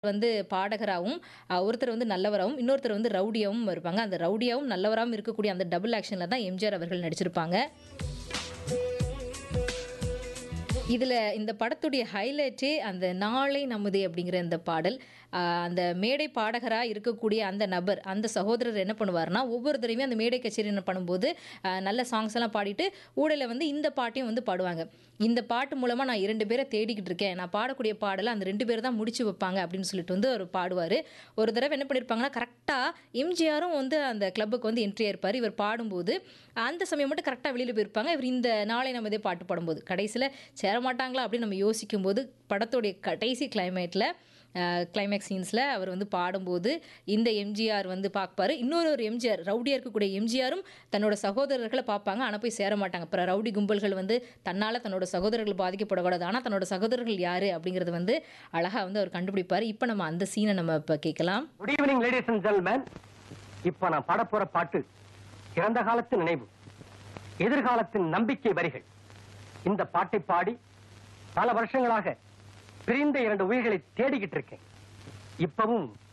வந்து பாடகராவும், அ ஒருத்தர் வந்து நல்லவராவும், இன்னொருத்தர் வந்து ரவுடியாவும் இருப்பாங்க. அந்த ரவுடியாவும், நல்லவராவும் இருக்கக்கூடிய அந்த டபுள் ஆக்ஷன்ல தான் எம்ஜிஆர் அவர்கள் நடிச்சிருப்பாங்க. இதுல இந்த படத்துடைய ஹைலைட்டே அந்த "நாளை நமதே" அப்படிங்கிற இந்த பாடல். அ அந்த மேடை பாடகரா இருக்கக்கூடிய அந்த நபர், அந்த சகோதரர் என்ன பண்ணுவாருன்னா, ஒவ்வொரு தடவையும் அந்த மேடை கச்சேரி பண்ணும்போது, அ நல்ல சாங்ஸ் எல்லாம் பாடிட்டு, ஊடையில வந்து இந்த பாட்டையும் வந்து பாடுவாங்க. இந்த பாட்டு மூலமா நான் 2 பேர தேடிக்கிட்டு இருக்கேன். நான் பாடக்கூடிய பாடல அந்த 2 பேர் தான் முடிச்சு வைப்பாங்க அப்படின்னு சொல்லிட்டு வந்து அவரு பாடுவாரு. ஒரு தடவ என்ன பண்ணியிருப்பாங்கன்னா, கரெக்ட்டா எம்ஜிஆரும் வந்து அந்த கிளப்புக்கு வந்து என்ட்ரி ஆயிருப்பாரு. இவர் பாடும்போது, அந்த சமயம் மட்டும் கரெக்ட்டா வெளியில போயிருப்பாங்க. இவர் இந்த "நாளை நமதே" பாட்டு பாடும்போது. கடைசியில சேரமாட்டாங்களா அப்படின்னு நம்ம யோசிக்கும்போது, படத்துடைய கடைசி கிளைமேட்ல அ கிளைமேக்ஸ் சீன்ஸ்ல அவர் வந்து பாடும்போது, இந்த எம்ஜிஆர் வந்து பார்ப்பாரு. இன்னொரு ஒரு எம்ஜிஆர், ரவுடியா இருக்கக்கூடிய எம்ஜிஆரும் தன்னோட சகோதரர்கள பார்ப்பாங்க. ஆனா போய் சேர மாட்டாங்க. அப்புறம் ரவுடி கும்பல்கள் வந்து தன்னால தன்னோட சகோதரர்கள் பாதிக்கப்படக்கூடாது. ஆனா தன்னோட சகோதரர்கள் யாரு அப்படிங்கிறத வந்து அழகா வந்து அவர் கண்டுபிடிப்பாரு. இப்ப நம்ம அந்த சீன நம்ம இப்ப கேட்கலாம். Good evening ladies and gentlemen இப்ப நான் பாடப் போற பாட்டு இறந்த காலத்து நினைவு எதிர்காலத்தின் நம்பிக்கை வரிகள் இந்த பாட்டை பாடி பல வருஷங்களாக பிரிந்த இரண்டு உயிர்களை தேடிக்கிட்டு இருக்கேன் இப்பவும்